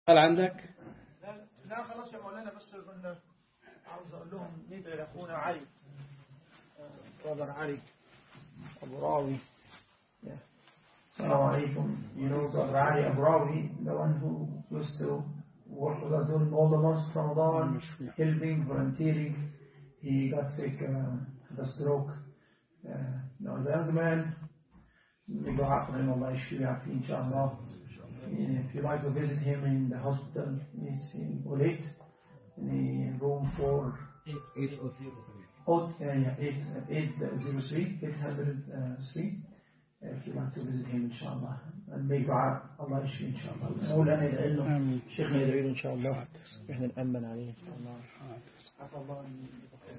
هل عندك لا خلاص يا مولانا بس كنا عاوز اقول لهم ندعي لاخونا علي brother علي ابو راوي Assalamu alaikum. You know Brother Ali Abrawi, the one who used to work with us during all the months from Ramadan, helping, volunteering. He got sick, uh, had a stroke. Uh, you know, as a young man, we go out for him, Allah yashfi yafi, inshallah. If you like to visit him in the hospital, he's in Ulit, in the room for 803, uh, yeah, 803, 803. if you want to visit him inshallah and may دعاء الله يشفي ان شاء الله مولانا يدعي له آمين. شيخنا يدعي له ان شاء الله احنا نامن عليه ان شاء الله عفى الله عني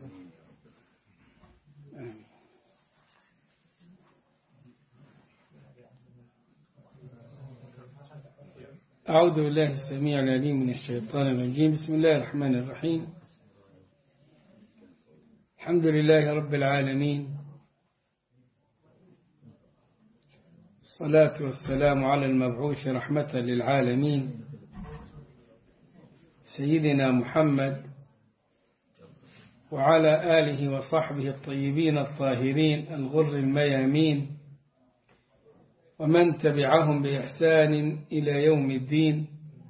آمين. أعوذ بالله السميع العليم من الشيطان الرجيم بسم الله الرحمن الرحيم الحمد لله رب العالمين الصلاة والسلام على المبعوث رحمة للعالمين سيدنا محمد وعلى آله وصحبه الطيبين الطاهرين الغر الميامين ومن تبعهم بإحسان إلى يوم الدين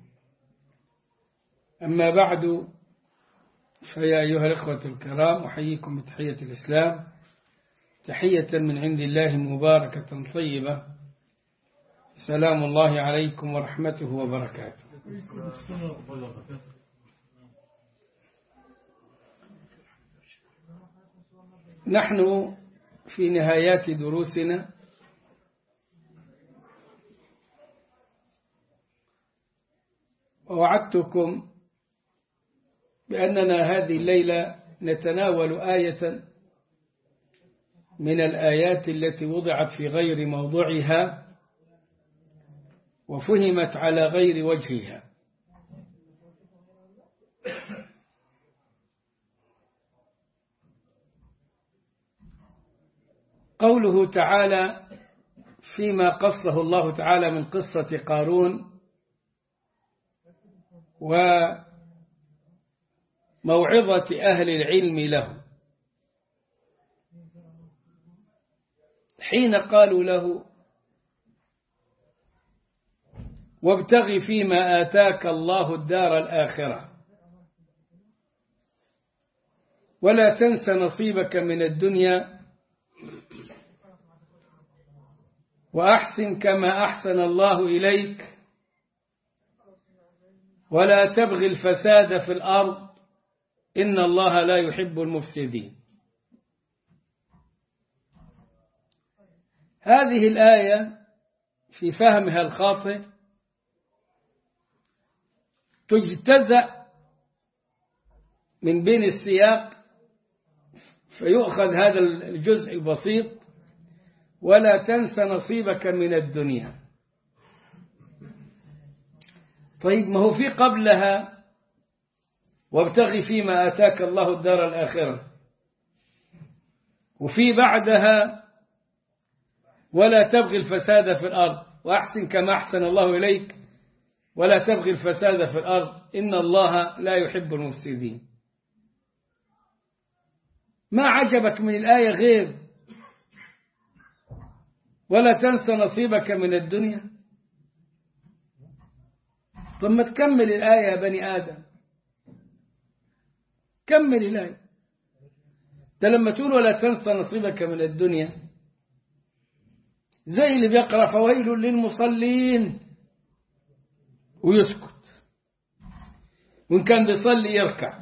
أما بعد فيا أيها الإخوة الكرام أحييكم بتحية الإسلام تحية من عند الله مباركة طيبة سلام الله عليكم ورحمته وبركاته نحن في نهايات دروسنا ووعدتكم بأننا هذه الليلة نتناول آية من الآيات التي وضعت في غير موضعها وفهمت على غير وجهها قوله تعالى فيما قصه الله تعالى من قصة قارون وموعظة أهل العلم له حين قالوا له وابتغ فيما آتاك الله الدار الآخرة ولا تنس نصيبك من الدنيا وأحسن كما أحسن الله إليك ولا تبغي الفساد في الأرض إن الله لا يحب المفسدين هذه الآية في فهمها الخاطئ تجتزأ من بين السياق فيؤخذ هذا الجزء البسيط ولا تنس نصيبك من الدنيا طيب ما هو في قبلها وابتغي فيما آتاك الله الدار الآخرة وفي بعدها ولا تبغي الفساد في الأرض وأحسن كما أحسن الله إليك ولا تبغي الفساد في الأرض إن الله لا يحب المفسدين ما عجبك من الآية غير ولا تنس نصيبك من الدنيا طب ما تكمل الآية يا بني آدم كمل الآية ده لما تقول ولا تنس نصيبك من الدنيا زي اللي بيقرأ فويل للمصلين ويسكت وإن كان بيصلي يركع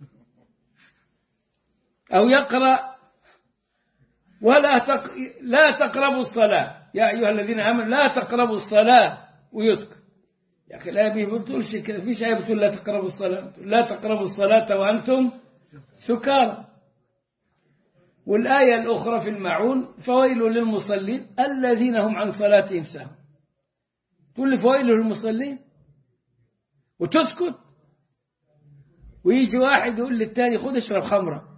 أو يقرأ ولا تق... لا تقربوا الصلاة يا أيها الذين آمنوا لا تقربوا الصلاة ويسكت يا أخي الآية ما بتقولش كده فيش آية بتقول لا تقربوا الصلاة لا تقربوا الصلاة وأنتم سكارى والآية الأخرى في المعون فويل للمصلين الذين هم عن صلاتهم ساهون تقول لي فويل للمصلين وتسكت ويجي واحد يقول للتاني خد اشرب خمرة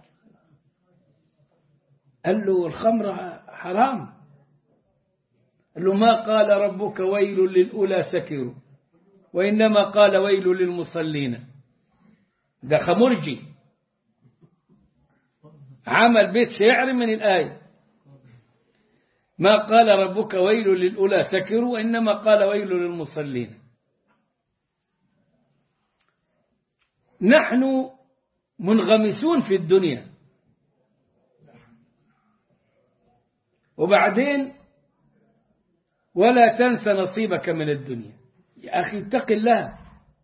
قال له الخمرة حرام قال له ما قال ربك ويل للأولى سكروا وإنما قال ويل للمصلين ده خمرجي عمل بيت شعر من الآية ما قال ربك ويل للأولى سكروا وإنما قال ويل للمصلين نحن منغمسون في الدنيا وبعدين ولا تنس نصيبك من الدنيا يا أخي اتق الله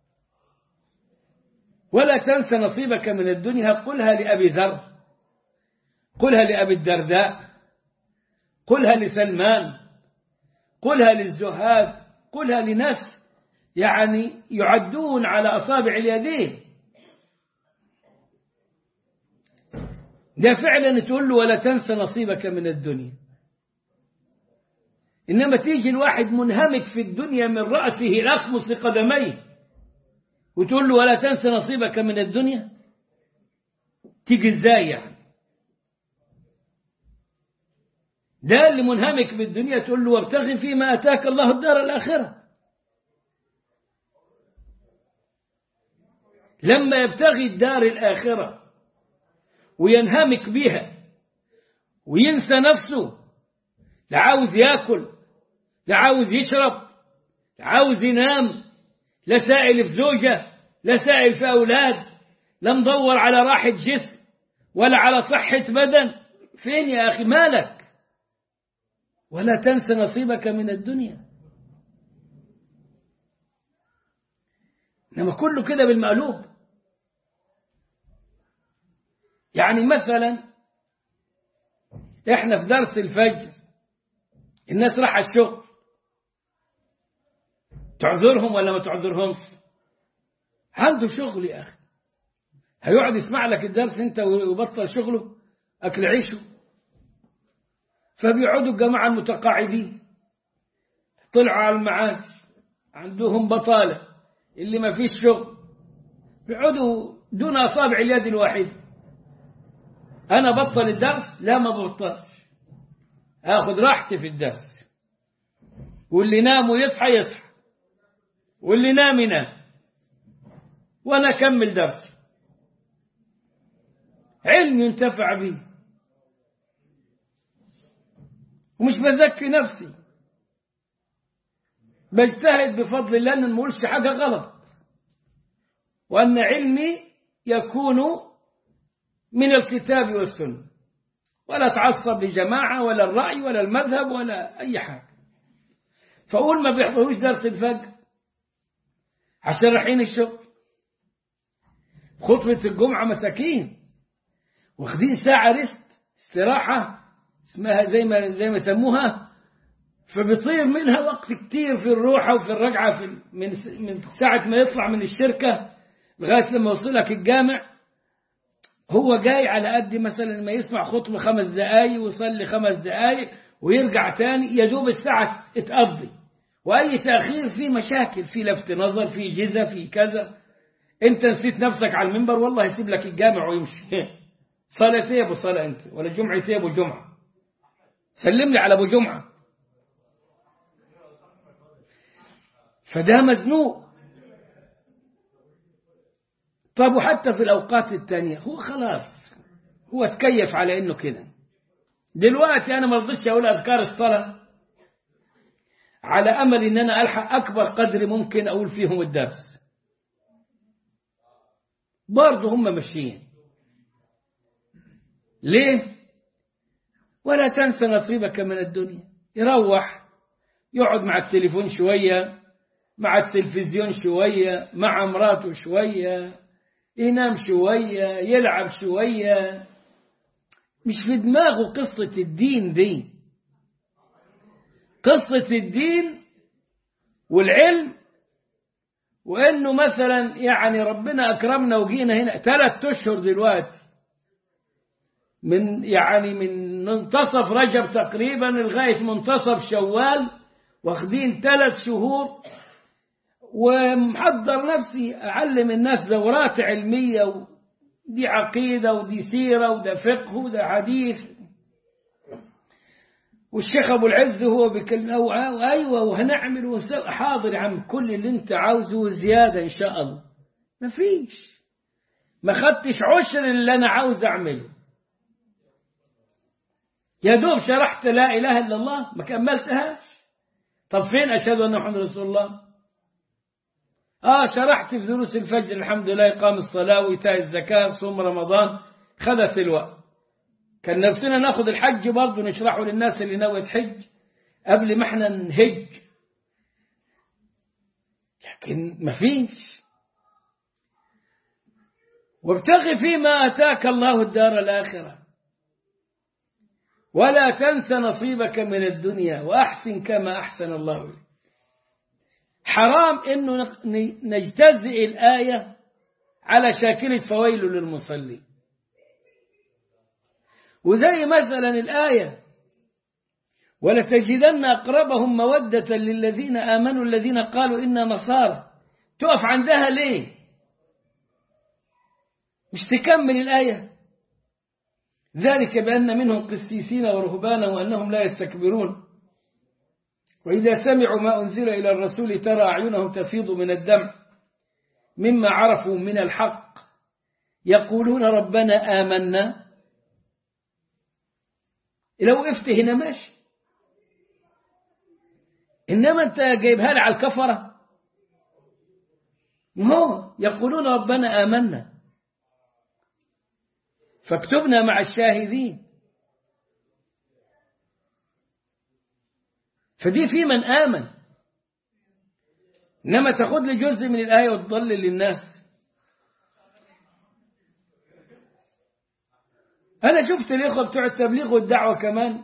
ولا تنس نصيبك من الدنيا قلها لأبي ذر قلها لأبي الدرداء قلها لسلمان قلها للزهاد قلها لناس يعني يعدون على أصابع اليدين ده فعلا تقول له ولا تنس نصيبك من الدنيا إنما تيجي الواحد منهمك في الدنيا من رأسه لأخمص قدميه وتقول له ولا تنس نصيبك من الدنيا تيجي ازاي يعني ده اللي منهمك بالدنيا تقول له وابتغي فيما أتاك الله الدار الآخرة لما يبتغي الدار الآخرة وينهمك بها وينسى نفسه لا عاوز ياكل لا عاوز يشرب لا عاوز ينام لا سائل في زوجة لا سائل في أولاد لا مدور على راحة جسم ولا على صحة بدن فين يا أخي مالك ولا تنس نصيبك من الدنيا إنما كله كده بالمقلوب يعني مثلا احنا في درس الفجر الناس راح الشغل تعذرهم ولا ما تعذرهمش عنده شغل يا أخي هيقعد يسمع لك الدرس انت ويبطل شغله أكل عيشه فبيقعدوا الجماعة المتقاعدين طلعوا على المعاش عندهم بطالة اللي ما فيش شغل بيقعدوا دون أصابع اليد الواحدة أنا بطل الدرس لا ما ببطلش آخذ راحتي في الدرس واللي نام ويصحى يصحى واللي نام ينام وأنا أكمل درسي علم ينتفع به ومش بزكي نفسي بجتهد بفضل الله أن ما أقولش حاجة غلط وأن علمي يكون من الكتاب والسنة ولا تعصب لجماعة ولا الرأي ولا المذهب ولا أي حاجة فأقول ما بيحضروش درس الفجر عشان رايحين الشغل خطبة الجمعة مساكين واخدين ساعة ريست استراحة اسمها زي ما زي ما سموها فبيطير منها وقت كتير في الروحة وفي الرجعة في من من ساعة ما يطلع من الشركة لغاية لما يوصلك الجامع هو جاي على قد مثلا ما يسمع خطبة خمس دقايق ويصلي خمس دقايق ويرجع تاني يا دوب الساعة اتقضي وأي تأخير فيه مشاكل في لفت نظر في جزة في كذا أنت نسيت نفسك على المنبر والله يسيب لك الجامع ويمشي صلاة ايه ابو صلاة انت ولا جمعة ايه ابو جمعة سلم لي على ابو جمعة فده مزنوق طب وحتى في الأوقات التانية هو خلاص هو تكيف على إنه كده دلوقتي أنا ما رضيتش أقول أذكار الصلاة على أمل إن أنا ألحق أكبر قدر ممكن أقول فيهم الدرس برضه هم ماشيين ليه ولا تنسى نصيبك من الدنيا يروح يقعد مع التليفون شوية مع التلفزيون شوية مع مراته شوية ينام شوية يلعب شوية مش في دماغه قصة الدين دي قصة الدين والعلم وانه مثلا يعني ربنا اكرمنا وجينا هنا ثلاث اشهر دلوقتي من يعني من منتصف رجب تقريبا لغايه منتصف شوال واخدين ثلاث شهور ومحضر نفسي اعلم الناس دورات علميه ودي عقيده ودي سيره وده فقه وده حديث والشيخ أبو العز هو بيكلم أو أيوة وهنعمل ونسوي حاضر يا عم كل اللي أنت عاوزه زيادة إن شاء الله ما فيش ما خدتش عشر اللي أنا عاوز أعمله يا دوب شرحت لا إله إلا الله ما كملتهاش طب فين أشهد أن محمد رسول الله آه شرحت في دروس الفجر الحمد لله إقام الصلاة وإيتاء الزكاة صوم رمضان خذت الوقت كان نفسنا ناخذ الحج برضه نشرحه للناس اللي ناوية تحج قبل ما احنا نهج لكن ما فيش وابتغ فيما أتاك الله الدار الآخرة ولا تنس نصيبك من الدنيا وأحسن كما أحسن الله إليك حرام إنه نجتزئ الآية على شاكلة فويل للمصلين وزي مثلا الآية ولتجدن أقربهم مودة للذين آمنوا الذين قالوا إنا نصارى تقف عندها ليه مش تكمل الآية ذلك بأن منهم قسيسين ورهبانا وأنهم لا يستكبرون وإذا سمعوا ما أنزل إلى الرسول ترى أعينهم تفيض من الدمع مما عرفوا من الحق يقولون ربنا آمنا لو وقفت هنا ماشي إنما أنت جايبها لي على الكفرة هو يقولون ربنا آمنا فاكتبنا مع الشاهدين فدي في من آمن إنما تاخد لي جزء من الآية وتضلل للناس أنا شفت الإخوة بتوع التبليغ والدعوة كمان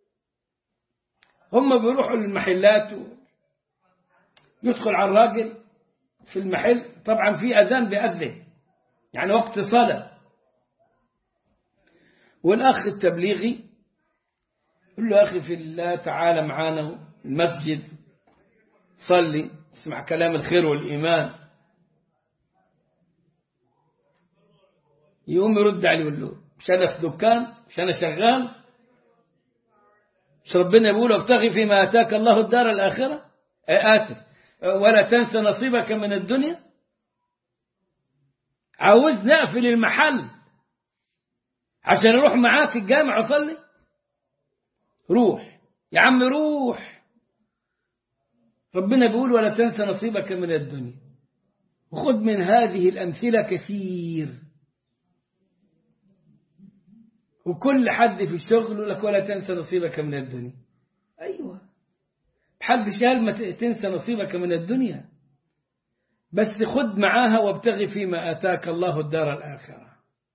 هم بيروحوا للمحلات يدخل على الراجل في المحل طبعا في أذان بأذن يعني وقت صلاة والأخ التبليغي يقول له أخي في الله تعالى معانا المسجد صلي اسمع كلام الخير والإيمان يقوم يرد عليه يقول له مش أنا في دكان مش أنا شغال مش ربنا يقول ابتغي فيما آتاك الله الدار الآخرة آسف ولا تنسى نصيبك من الدنيا عاوز نقفل المحل عشان اروح معاك الجامع اصلي روح يا عم روح ربنا بيقول ولا تنسى نصيبك من الدنيا وخذ من هذه الأمثلة كثير وكل حد في الشغل يقول لك ولا تنسى نصيبك من الدنيا أيوة محدش قال ما تنسى نصيبك من الدنيا بس خد معاها وابتغي فيما آتاك الله الدار الآخرة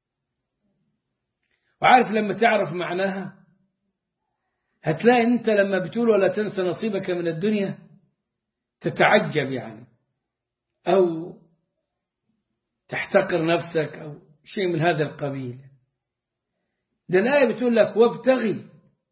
وعارف لما تعرف معناها هتلاقي انت لما بتقول ولا تنسى نصيبك من الدنيا تتعجب يعني أو تحتقر نفسك أو شيء من هذا القبيل ده الآية بتقول لك وابتغي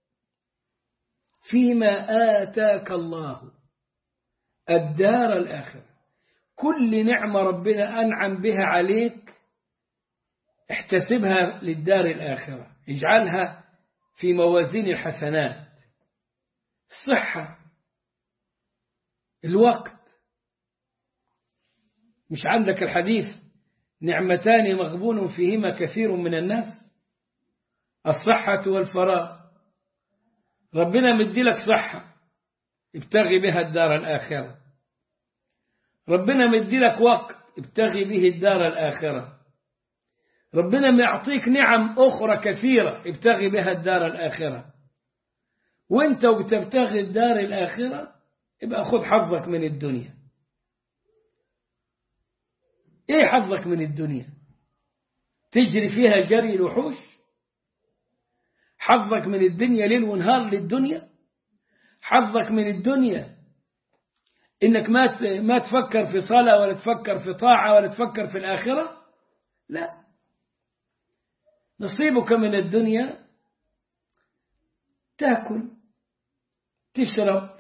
فيما آتاك الله الدار الآخرة كل نعمة ربنا أنعم بها عليك احتسبها للدار الآخرة اجعلها في موازين الحسنات الصحة الوقت مش عندك الحديث نعمتان مغبون فيهما كثير من الناس الصحة والفراغ ربنا مديلك صحة ابتغي بها الدار الآخرة ربنا مديلك وقت ابتغي به الدار الآخرة ربنا معطيك نعم أخرى كثيرة ابتغي بها الدار الآخرة وانت وبتبتغي الدار الآخرة يبقى خذ حظك من الدنيا ايه حظك من الدنيا تجري فيها جري الوحوش حظك من الدنيا ليل ونهار للدنيا حظك من الدنيا انك ما ما تفكر في صلاة ولا تفكر في طاعة ولا تفكر في الآخرة لا نصيبك من الدنيا تاكل تشرب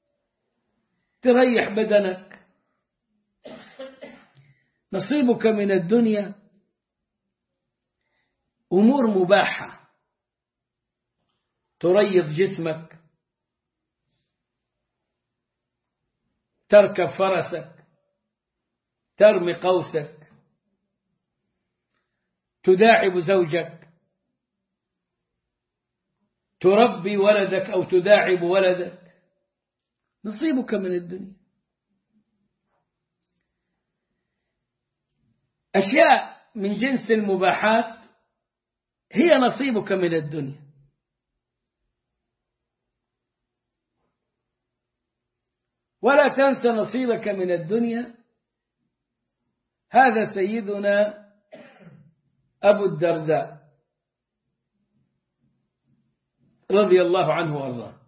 تريح بدنك نصيبك من الدنيا أمور مباحة تريض جسمك تركب فرسك ترمي قوسك تداعب زوجك تربي ولدك أو تداعب ولدك نصيبك من الدنيا أشياء من جنس المباحات هي نصيبك من الدنيا ولا تنس نصيبك من الدنيا هذا سيدنا أبو الدرداء رضي الله عنه وارضاه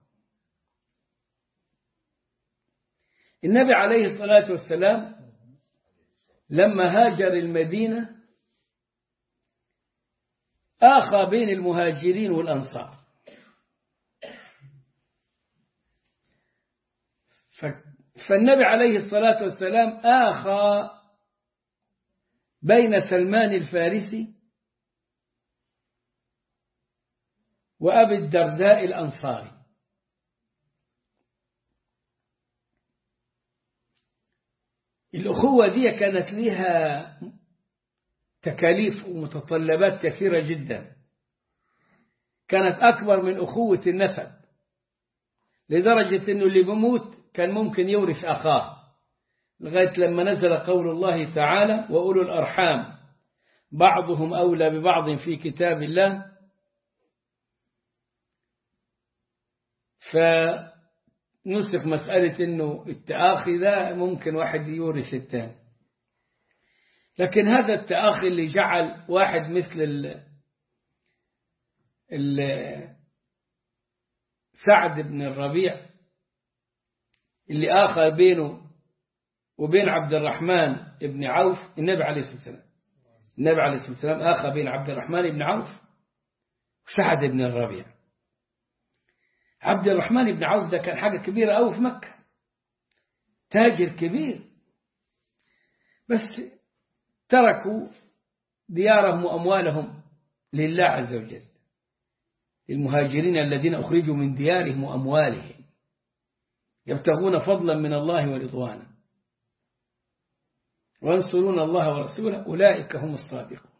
النبي عليه الصلاة والسلام لما هاجر المدينة آخى بين المهاجرين والأنصار فالنبي عليه الصلاة والسلام آخى بين سلمان الفارسي وأبي الدرداء الأنصاري الأخوة دي كانت لها تكاليف ومتطلبات كثيرة جدا كانت أكبر من أخوة النسب لدرجة أنه اللي بموت كان ممكن يورث أخاه لغاية لما نزل قول الله تعالى وأولو الأرحام بعضهم أولى ببعض في كتاب الله فنسخ مسألة أنه التآخي ذا ممكن واحد يورث الثاني لكن هذا التآخي اللي جعل واحد مثل ال ال سعد بن الربيع اللي آخر بينه وبين عبد الرحمن بن عوف النبي عليه الصلاة والسلام النبي عليه الصلاة والسلام آخر بين عبد الرحمن بن عوف وسعد بن الربيع عبد الرحمن بن عوف ده كان حاجة كبيرة أوي في مكة تاجر كبير بس تركوا ديارهم وأموالهم لله عز وجل المهاجرين الذين أخرجوا من ديارهم وأموالهم يبتغون فضلا من الله ورضوانا وينصرون الله ورسوله أولئك هم الصادقون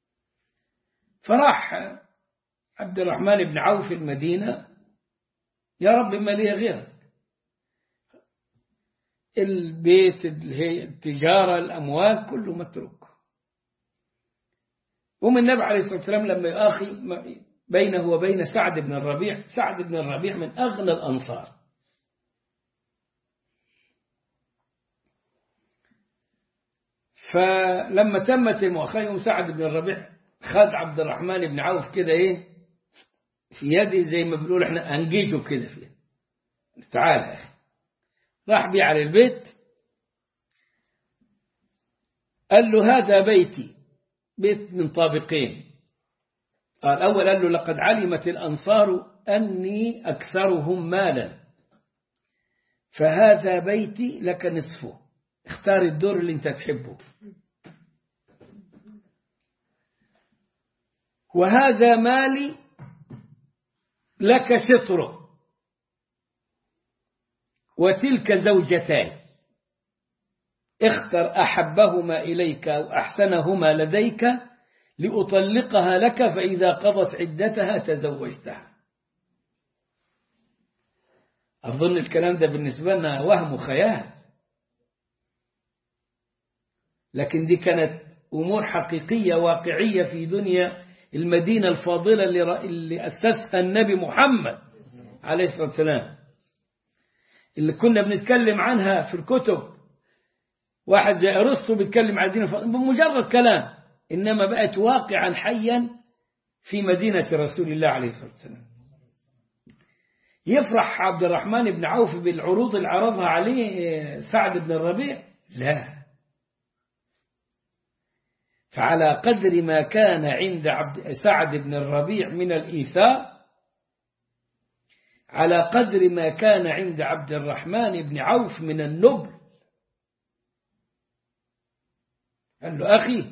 فراح عبد الرحمن بن عوف المدينة يا رب ما لي غيرك البيت التجارة الأموال كله متروك ومن النبي عليه الصلاة والسلام لما يؤاخي بينه وبين سعد بن الربيع سعد بن الربيع من أغنى الأنصار فلما تمت المؤاخاة سعد بن الربيع خد عبد الرحمن بن عوف كده ايه في يدي زي ما بنقول احنا انجزه كده فيه تعال يا اخي راح بيه على البيت قال له هذا بيتي بيت من طابقين قال أول قال له لقد علمت الأنصار أني أكثرهم مالا فهذا بيتي لك نصفه اختار الدور اللي انت تحبه وهذا مالي لك شطره وتلك زوجتان اختر أحبهما إليك أو أحسنهما لديك لأطلقها لك فإذا قضت عدتها تزوجتها أظن الكلام ده بالنسبة لنا وهم وخيال لكن دي كانت أمور حقيقية واقعية في دنيا المدينة الفاضلة اللي أسسها النبي محمد عليه الصلاة والسلام اللي كنا بنتكلم عنها في الكتب واحد زي أرسطو بيتكلم عن الدين بمجرد كلام إنما بقت واقعا حيا في مدينة رسول الله عليه الصلاة والسلام يفرح عبد الرحمن بن عوف بالعروض اللي عرضها عليه سعد بن الربيع لا فعلى قدر ما كان عند عبد سعد بن الربيع من الإيثار على قدر ما كان عند عبد الرحمن بن عوف من النبل قال له أخي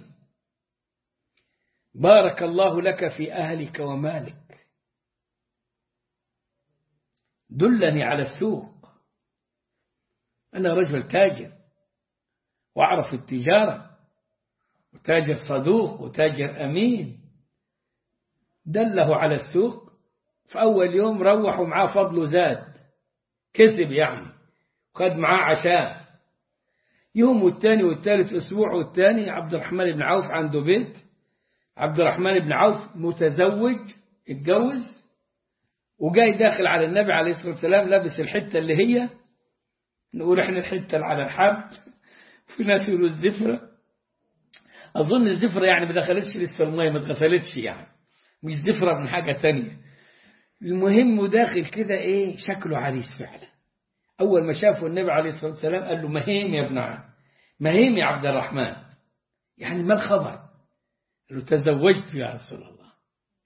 بارك الله لك في أهلك ومالك دلني على السوق أنا رجل تاجر وأعرف التجارة وتاجر صدوق وتاجر أمين دله على السوق في أول يوم روح ومعاه فضل زاد كسب يعني خد معاه عشاء يوم والتاني والتالت أسبوع والتاني عبد الرحمن بن عوف عنده بيت عبد الرحمن بن عوف متزوج اتجوز وجاي داخل على النبي عليه الصلاة والسلام لابس الحتة اللي هي نقول احنا الحتة اللي على الحب في ناس يقولوا الزفرة أظن الزفرة يعني ما دخلتش لسه المية ما اتغسلتش يعني مش زفرة من حاجة تانية المهم داخل كده ايه شكله عريس فعلا أول ما شافه النبي عليه الصلاة والسلام قال له مهيم يا ابن عم مهيم يا عبد الرحمن يعني ما الخبر قال له تزوجت يا رسول الله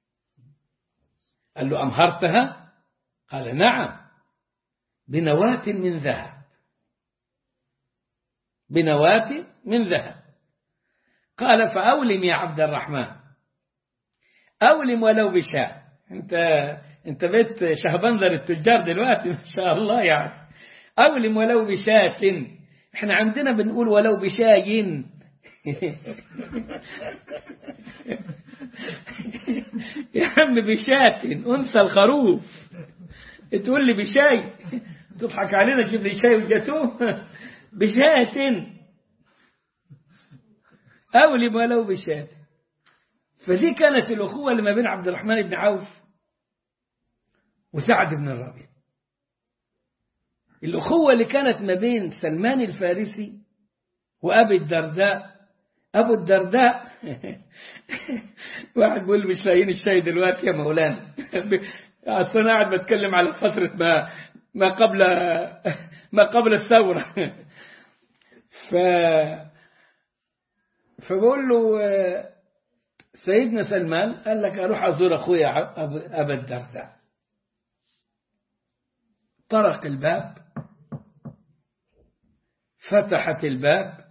قال له أمهرتها قال نعم بنواة من ذهب بنواة من ذهب قال فأولم يا عبد الرحمن أولم ولو بشاء أنت أنت بيت شهبندر التجار دلوقتي ما شاء الله يعني أولم ولو بشاة احنا عندنا بنقول ولو بشاي يا عم بشاة أنثى الخروف تقول لي بشاي تضحك علينا تجيب لي شاي وجاتوه بشاة أولم ولو بشاة فدي كانت الأخوة اللي ما بين عبد الرحمن بن عوف وسعد بن الربيع الأخوة اللي كانت ما بين سلمان الفارسي وأبي الدرداء أبو الدرداء واحد بيقول مش لاقيين الشاي دلوقتي يا مولانا أصل أنا قاعد بتكلم على فترة ما ما قبل ما قبل الثورة ف فبقول له سيدنا سلمان قال لك أروح أزور أخويا أبا الدرداء طرق الباب فتحت الباب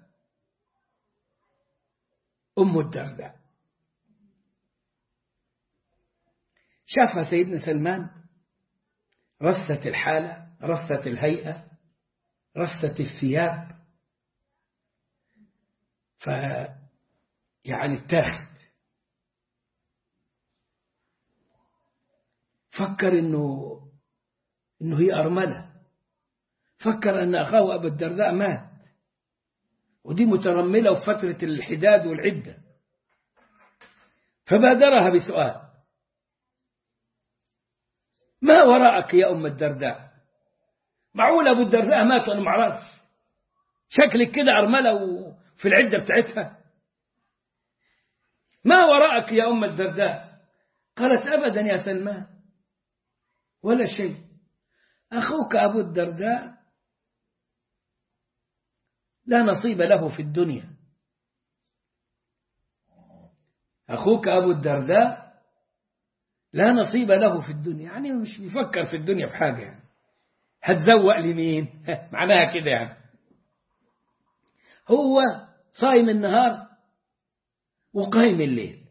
أم الدرداء شافها سيدنا سلمان رثت الحالة رثت الهيئة رثت الثياب ف يعني اتاخد فكر انه انه هي ارمله فكر ان اخاه ابو الدرداء مات ودي مترمله في فتره الحداد والعده فبادرها بسؤال ما وراءك يا ام الدرداء معقول ابو الدرداء مات وانا ما اعرفش شكلك كده ارمله وفي العده بتاعتها ما وراءك يا ام الدرداء قالت ابدا يا سلمان ولا شيء أخوك أبو الدرداء لا نصيب له في الدنيا أخوك أبو الدرداء لا نصيب له في الدنيا يعني مش بيفكر في الدنيا في حاجة يعني هتزوق لمين معناها كده يعني هو صايم النهار وقايم الليل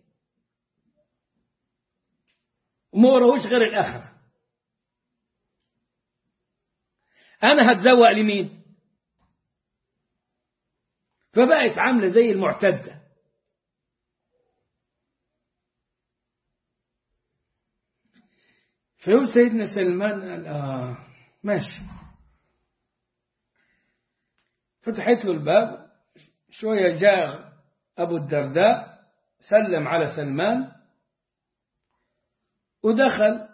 وما وراهوش غير الآخرة أنا هتزوق لمين فبقت عاملة زي المعتدة فيقول سيدنا سلمان قال آه ماشي فتحت له الباب شوية جاء أبو الدرداء سلم على سلمان ودخل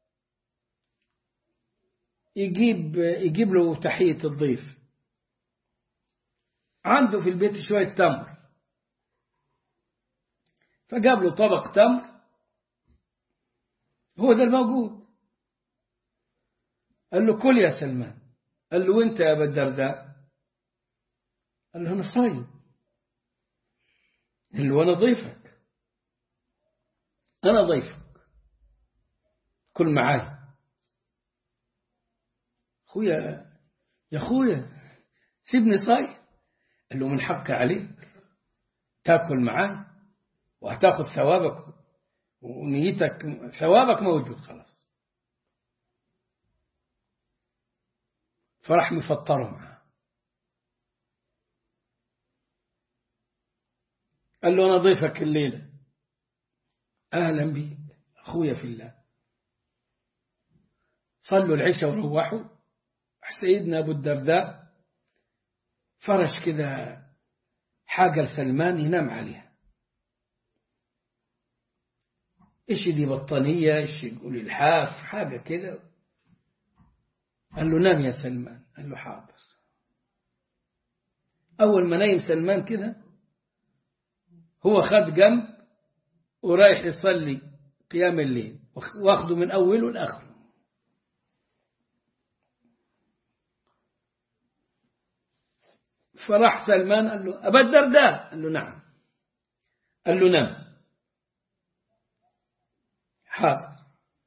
يجيب يجيب له تحية الضيف عنده في البيت شوية تمر فجاب له طبق تمر هو ده الموجود قال له كل يا سلمان قال له وانت يا ابا الدرداء قال له انا صايم قال له انا ضيفك انا ضيفك كل معاي اخويا يا اخويا سيبني صايم قال له من حقي عليك تاكل معاه وهتاخد ثوابك ونيتك ثوابك موجود خلاص فراح مفطره معاه قال له أنا ضيفك الليلة أهلا بيك أخويا في الله صلوا العشاء وروحوا سيدنا أبو الدرداء فرش كده حاجة لسلمان ينام عليها إيش دي بطانية إيش يقول الحاف حاجة كده قال له نام يا سلمان قال له حاضر أول ما نايم سلمان كده هو خد جنب ورايح يصلي قيام الليل واخده من أوله لآخره فراح سلمان قال له أبا الدرداء قال له نعم قال له نم حاضر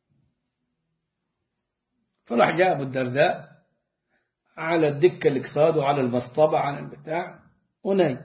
فراح جاء أبو الدرداء على الدكة اللي قصاده على المصطبة على البتاع ونايم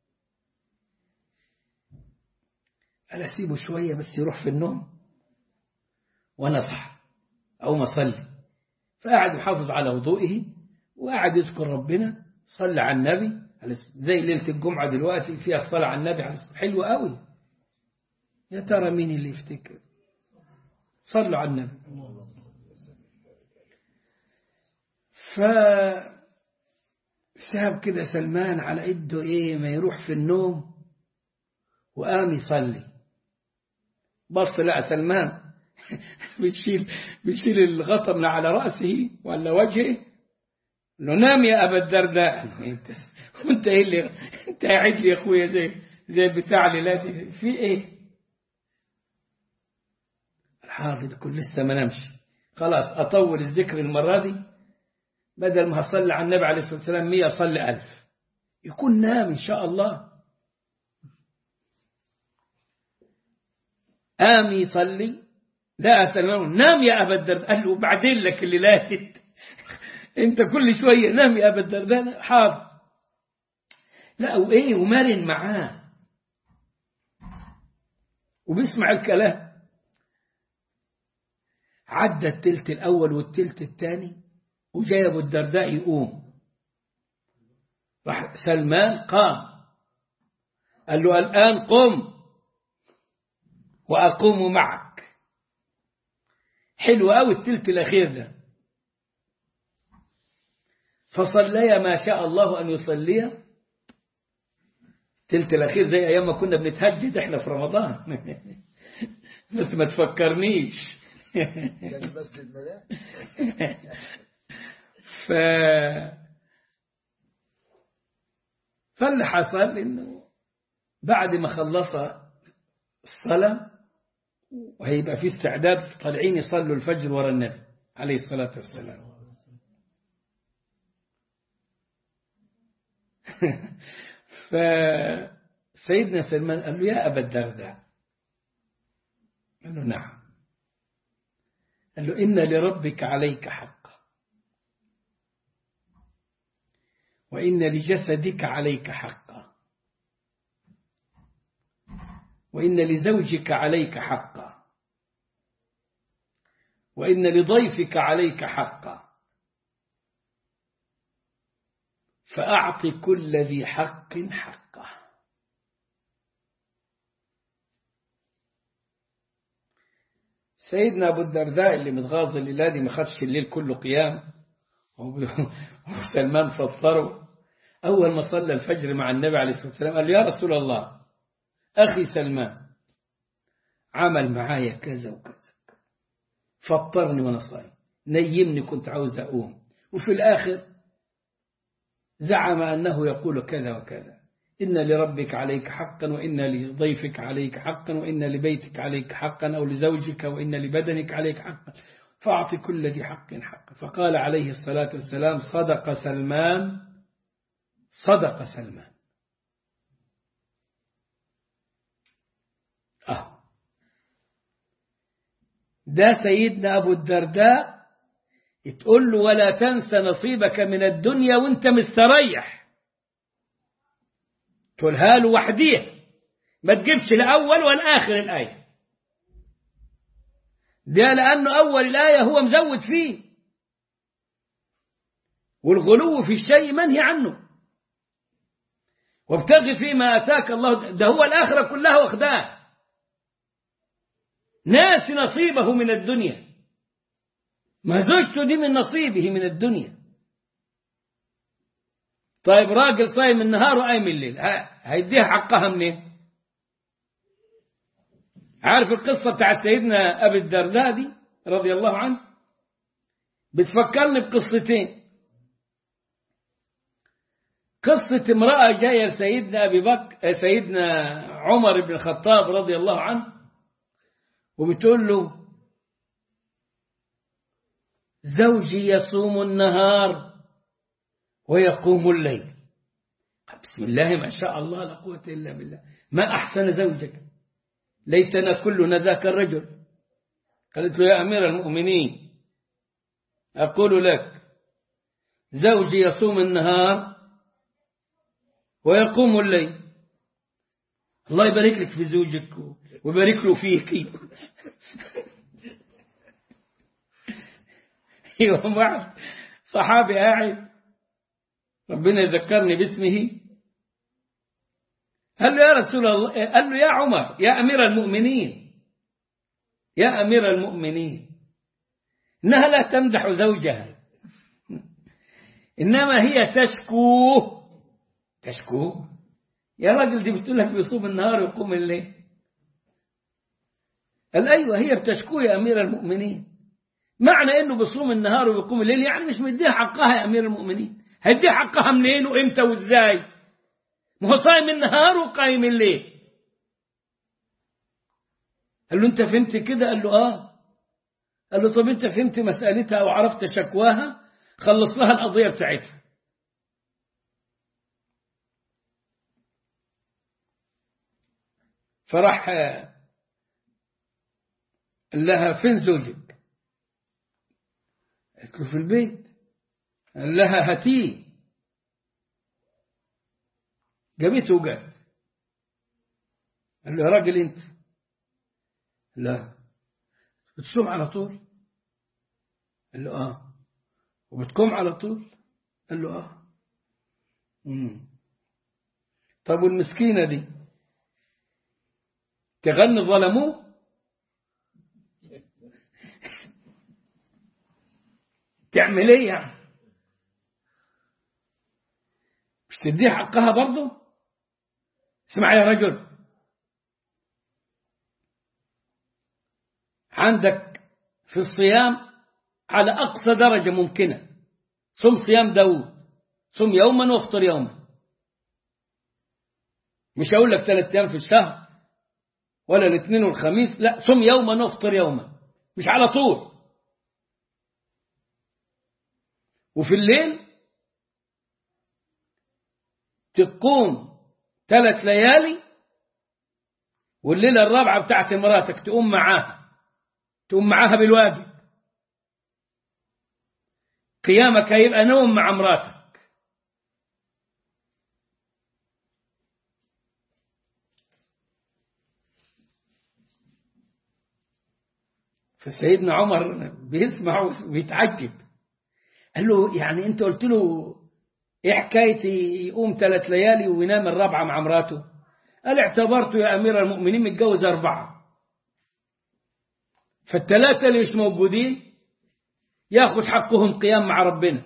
قال أسيبه شوية بس يروح في النوم وأنا أصحى أو ما أصلي فقعد يحافظ على وضوئه وقعد يذكر ربنا صلى على النبي زي ليلة الجمعة دلوقتي فيها الصلاة على النبي حلو قوي يا ترى مين اللي يفتكر صلوا على النبي ف ساب كده سلمان على ايده ايه ما يروح في النوم وقام يصلي بص لقى سلمان بتشيل بتشيل الغطا من على رأسه ولا وجهه له نام يا أبا الدرداء انت وانت ايه اللي انت قاعد لي يا اخويا زي زي بتاع ليلاتي في ايه الحاضر كل لسه ما نمشي خلاص اطول الذكر المرة دي بدل ما هصلي على النبي عليه الصلاة والسلام مية صلي ألف يكون نام إن شاء الله قام يصلي لا سلمان نام يا أبا الدرداء قال له بعدين لك اللي لاتت انت كل شوية نام يا أبا الدرداء حاضر لا وإيه ومرن معاه وبيسمع الكلام عدى التلت الأول والتلت الثاني وجاي أبو الدرداء يقوم راح سلمان قام قال له الآن قم وأقوم معك حلو قوي التلت الأخير ده فصليا ما شاء الله أن يصليا تلت الأخير زي أيام ما كنا بنتهجد إحنا في رمضان بس ما تفكرنيش كان المسجد مليان ف فاللي حصل انه بعد ما خلص الصلاة وهيبقى في استعداد طالعين يصلوا الفجر ورا النبي عليه الصلاة والسلام فسيدنا سلمان قال له يا أبا الدرداء قال له نعم قال له إن لربك عليك حقا وإن لجسدك عليك حقا وإن لزوجك عليك حقا وإن لضيفك عليك حقا فأعط كل ذي حق حقه سيدنا أبو الدرداء اللي متغاظ الليلة دي ما خدش الليل كله قيام وسلمان فطره أول ما صلى الفجر مع النبي عليه الصلاة والسلام قال له يا رسول الله أخي سلمان عمل معايا كذا وكذا فطرني وأنا صايم نيمني كنت عاوز أقوم وفي الآخر زعم أنه يقول كذا وكذا إن لربك عليك حقا وإن لضيفك عليك حقا وإن لبيتك عليك حقا أو لزوجك وإن لبدنك عليك حقا فأعط كل ذي حق حقا فقال عليه الصلاة والسلام صدق سلمان صدق سلمان آه. ده سيدنا أبو الدرداء تقول له ولا تنسى نصيبك من الدنيا وانت مستريح تقولها له وحديها ما تجيبش الأول والآخر الآية ده لأنه أول الآية هو مزود فيه والغلو في الشيء منهي عنه وابتغ فيما أتاك الله ده هو الآخرة كلها واخداه ناس نصيبه من الدنيا ما زوجته دي من نصيبه من الدنيا طيب راجل صايم النهار وقايم الليل هيديها حقها منين عارف القصة بتاعت سيدنا أبي الدرداء دي رضي الله عنه بتفكرني بقصتين قصة امرأة جاية لسيدنا أبي بكر سيدنا عمر بن الخطاب رضي الله عنه وبتقول له زوجي يصوم النهار ويقوم الليل بسم الله ما شاء الله لا قوة إلا بالله ما أحسن زوجك ليتنا كلنا ذاك الرجل قالت له يا أمير المؤمنين أقول لك زوجي يصوم النهار ويقوم الليل الله يبارك لك في زوجك ويبارك له فيك يوم واحد صحابي قاعد ربنا يذكرني باسمه قال له يا رسول الله قال له يا عمر يا أمير المؤمنين يا أمير المؤمنين إنها لا تمدح زوجها إنما هي تشكو تشكو يا راجل دي بتقول لك بيصوم النهار ويقوم الليل قال أيوة هي بتشكو يا أمير المؤمنين معنى إنه بيصوم النهار ويقوم الليل يعني مش مديها حقها يا أمير المؤمنين هيديها حقها منين وإمتى وإزاي ما هو صايم النهار وقايم الليل قال له أنت فهمت كده قال له آه قال له طب أنت فهمت مسألتها أو عرفت شكواها خلص لها القضية بتاعتها فراح قال لها فين زوجك قالت له في البيت قال لها هاتيه جابته وجات قال له يا راجل انت لا بتصوم على طول قال له اه وبتقوم على طول قال له اه مم. طب والمسكينه دي تغني ظلموه تعمل ايه يعني مش تديه حقها برضه اسمع يا رجل عندك في الصيام على أقصى درجة ممكنة صم صيام داود صم يوما وافطر يوما مش هقول لك ثلاث أيام في الشهر ولا الاثنين والخميس لا صم يوما وافطر يوما مش على طول وفي الليل تقوم ثلاث ليالي والليلة الرابعة بتاعت مراتك تقوم معاها تقوم معاها بالواجب قيامك هيبقى نوم مع مراتك فسيدنا عمر بيسمع وبيتعجب قال له يعني انت قلت له ايه حكاية يقوم ثلاث ليالي وينام الرابعة مع مراته قال اعتبرته يا أمير المؤمنين متجوز أربعة فالثلاثة اللي مش موجودين ياخد حقهم قيام مع ربنا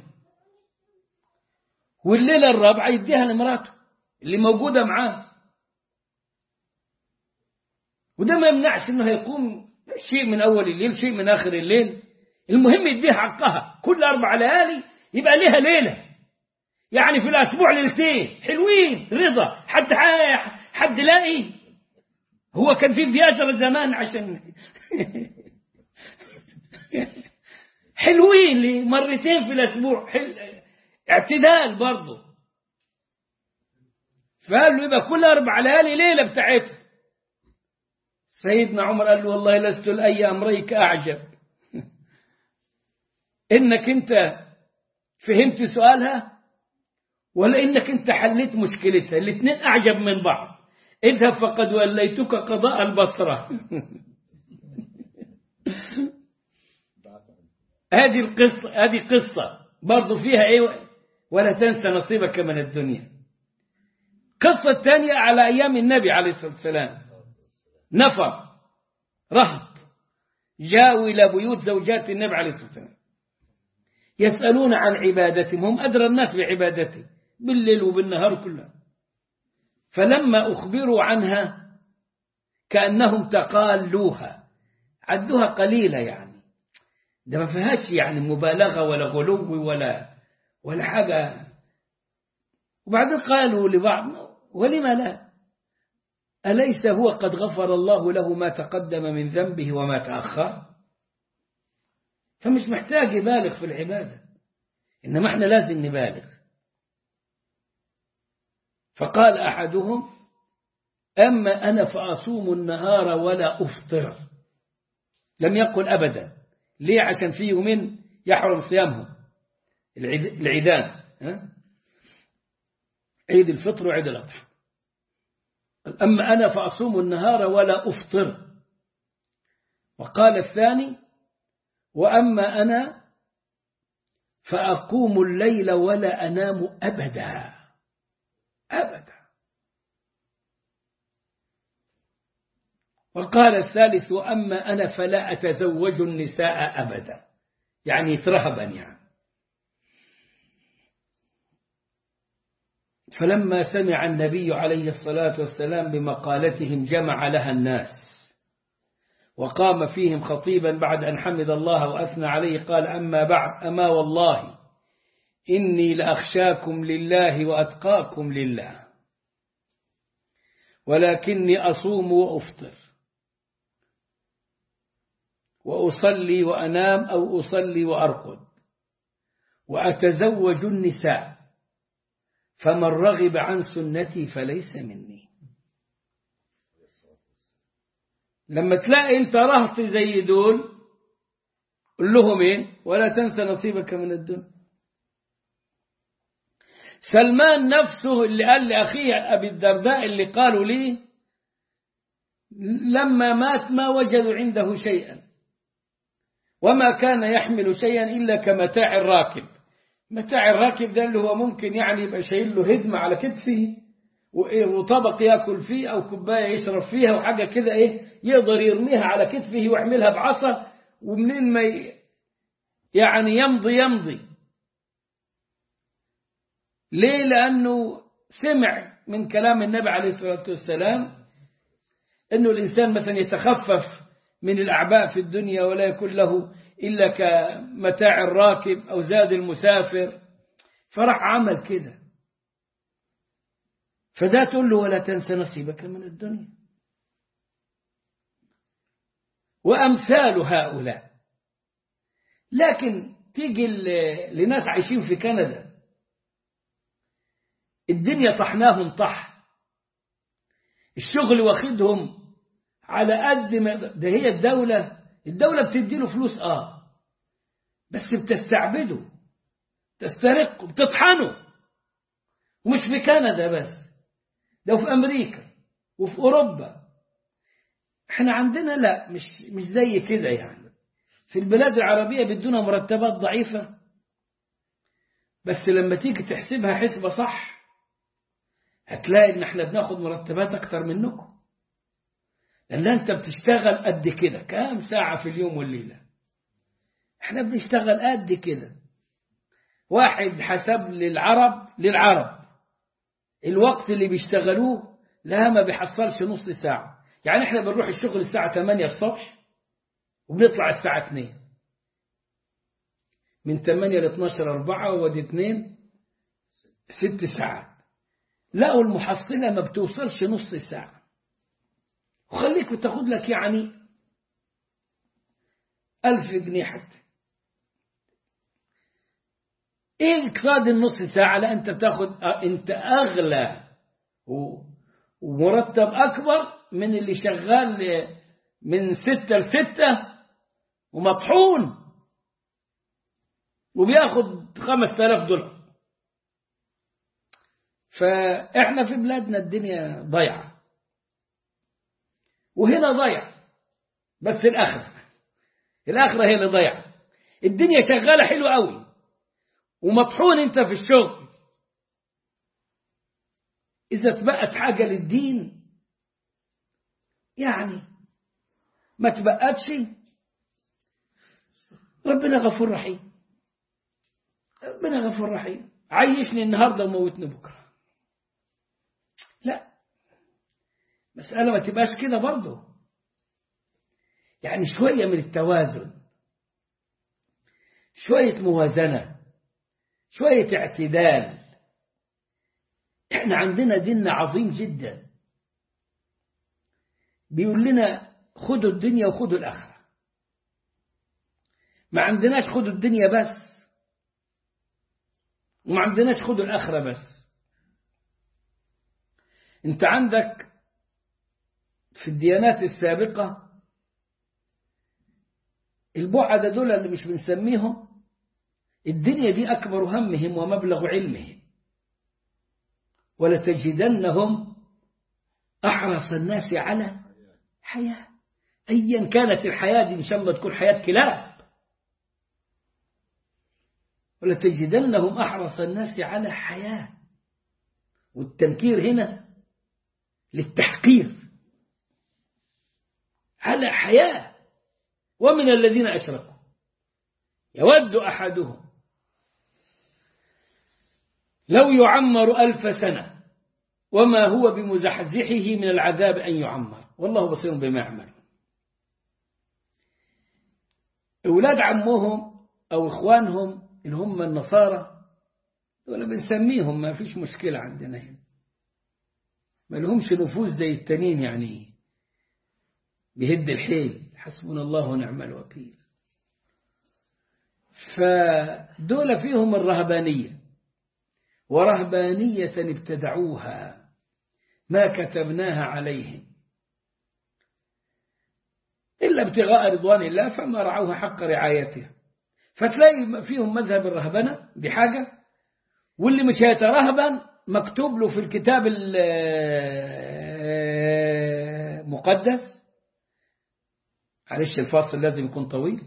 والليلة الرابعة يديها لمراته اللي موجودة معاه وده ما يمنعش انه هيقوم شيء من اول الليل شيء من اخر الليل المهم يديها حقها كل اربع ليالي يبقى ليها ليله يعني في الاسبوع ليلتين حلوين رضا حد حد لاقي هو كان في فياجرة زمان عشان حلوين مرتين في الاسبوع حل... اعتدال برضه فقال له يبقى كل اربع ليالي ليله بتاعتها سيدنا عمر قال له والله لست لاي امريك اعجب انك انت فهمت سؤالها ولا انك انت حليت مشكلتها الاثنين اعجب من بعض اذهب فقد وليتك قضاء البصره هذه القصه هذه قصه برضه فيها ايه ولا تنسى نصيبك من الدنيا قصة الثانية على أيام النبي عليه الصلاة والسلام نفر رهط جاءوا إلى بيوت زوجات النبي عليه الصلاة والسلام يسألون عن عبادتهم هم أدرى الناس بعبادته بالليل وبالنهار كلها فلما أخبروا عنها كأنهم تقالوها عدوها قليلة يعني ده ما فيهاش يعني مبالغة ولا غلو ولا ولا حاجة وبعدين قالوا لبعض ولم لا أليس هو قد غفر الله له ما تقدم من ذنبه وما تأخر فمش محتاج يبالغ في العبادة إنما احنا لازم نبالغ فقال أحدهم أما أنا فأصوم النهار ولا أفطر لم يقل أبدا ليه عشان في يومين يحرم صيامهم العيدان عيد الفطر وعيد الأضحى أما أنا فأصوم النهار ولا أفطر وقال الثاني وأما أنا فأقوم الليل ولا أنام أبدا أبدا وقال الثالث وأما أنا فلا أتزوج النساء أبدا يعني ترهبا يعني فلما سمع النبي عليه الصلاة والسلام بمقالتهم جمع لها الناس وقام فيهم خطيبا بعد أن حمد الله وأثنى عليه قال أما بعد أما والله إني لأخشاكم لله وأتقاكم لله ولكني أصوم وأفطر وأصلي وأنام أو أصلي وأرقد وأتزوج النساء فمن رغب عن سنتي فليس مني لما تلاقي انت رهط زي دول قل لهم ايه ولا تنسى نصيبك من الدنيا سلمان نفسه اللي قال لأخيه أبي الدرداء اللي قالوا لي لما مات ما وجدوا عنده شيئا وما كان يحمل شيئا إلا كمتاع الراكب متاع الراكب ده اللي هو ممكن يعني يبقى شايل له هدمة على كتفه وطبق ياكل فيه أو كوباية يشرب فيها وحاجة كده إيه يقدر يرميها على كتفه ويحملها بعصا ومنين ما يعني يمضي يمضي ليه لأنه سمع من كلام النبي عليه الصلاة والسلام أنه الإنسان مثلا يتخفف من الأعباء في الدنيا ولا يكون له إلا كمتاع الراكب أو زاد المسافر فراح عمل كده فده تقول له ولا تنسى نصيبك من الدنيا وأمثال هؤلاء لكن تيجي لناس عايشين في كندا الدنيا طحناهم طح الشغل واخدهم على قد ما ده هي الدولة الدولة بتديله فلوس اه بس بتستعبده تسترقه بتطحنه ومش في كندا بس ده في أمريكا وفي أوروبا احنا عندنا لا مش مش زي كده يعني في البلاد العربية بدون مرتبات ضعيفة بس لما تيجي تحسبها حسبة صح هتلاقي ان احنا بناخد مرتبات اكتر منكم لان انت بتشتغل قد كده كام ساعة في اليوم والليلة احنا بنشتغل قد كده واحد حسب للعرب للعرب الوقت اللي بيشتغلوه لا ما بيحصلش نص ساعة يعني احنا بنروح الشغل الساعة 8 الصبح وبنطلع الساعة 2 من 8 ل 12 4 ودي 2 ست ساعات لقوا المحصلة ما بتوصلش نص ساعة وخليك بتاخد لك يعني ألف جنيه حتى ايه اقتصاد النص ساعة لا انت بتاخد انت اغلى ومرتب اكبر من اللي شغال من ستة لستة ومطحون وبياخد خمس تلاف دولار فاحنا في بلادنا الدنيا ضيعة وهنا ضيع بس الآخرة الآخرة هي اللي ضيعة الدنيا شغالة حلوة قوي ومطحون انت في الشغل إذا تبقت حاجة للدين يعني ما تبقتش ربنا غفور رحيم ربنا غفور رحيم عيشني النهاردة وموتني بكرة لا مسألة ما تبقاش كده برضه يعني شوية من التوازن شوية موازنة شوية اعتدال احنا عندنا ديننا عظيم جدا بيقول لنا خدوا الدنيا وخدوا الآخرة ما عندناش خدوا الدنيا بس وما عندناش خدوا الآخرة بس انت عندك في الديانات السابقة البعدة دول اللي مش بنسميهم الدنيا دي أكبر همهم ومبلغ علمهم ولتجدنهم أحرص الناس على حياة أيا كانت الحياة دي إن شاء الله تكون حياة كلاب ولتجدنهم أحرص الناس على حياة والتنكير هنا للتحقير على حياة ومن الذين أشركوا يود أحدهم لو يعمر ألف سنة وما هو بمزحزحه من العذاب أن يعمر والله بصير بما يعمل أولاد عمهم أو إخوانهم اللي هم النصارى ولا بنسميهم ما فيش مشكلة عندنا هنا ما لهمش نفوذ زي التانيين يعني بيهد الحيل حسبنا الله ونعم الوكيل فدول فيهم الرهبانية ورهبانية ابتدعوها ما كتبناها عليهم إلا ابتغاء رضوان الله فما رعوها حق رعايتها فتلاقي فيهم مذهب الرهبنة دي حاجة واللي مش هيترهبن مكتوب له في الكتاب المقدس معلش الفاصل لازم يكون طويل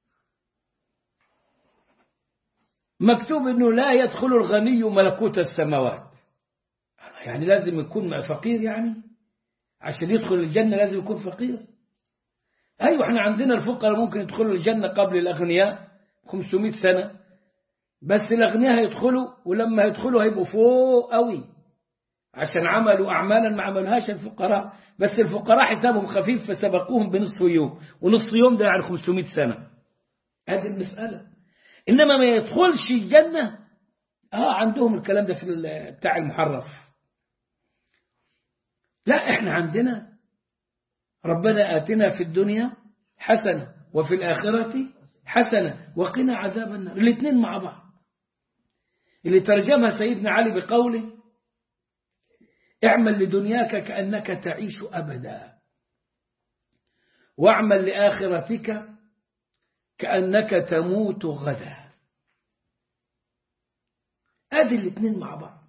مكتوب انه لا يدخل الغني ملكوت السماوات يعني لازم يكون فقير يعني عشان يدخل الجنة لازم يكون فقير أيوة احنا عندنا الفقراء ممكن يدخلوا الجنة قبل الأغنياء 500 سنة بس الأغنياء هيدخلوا ولما يدخلوا هيبقوا فوق قوي عشان عملوا أعمالا ما عملوهاش الفقراء بس الفقراء حسابهم خفيف فسبقوهم بنصف يوم ونصف يوم ده يعني 500 سنة هذه المسألة إنما ما يدخلش الجنة آه عندهم الكلام ده في بتاع المحرف لا احنا عندنا ربنا آتنا في الدنيا حسنة وفي الآخرة حسنة وقنا عذاب النار الاثنين مع بعض اللي ترجمها سيدنا علي بقوله اعمل لدنياك كأنك تعيش أبدا واعمل لآخرتك كأنك تموت غدا ادي الاثنين مع بعض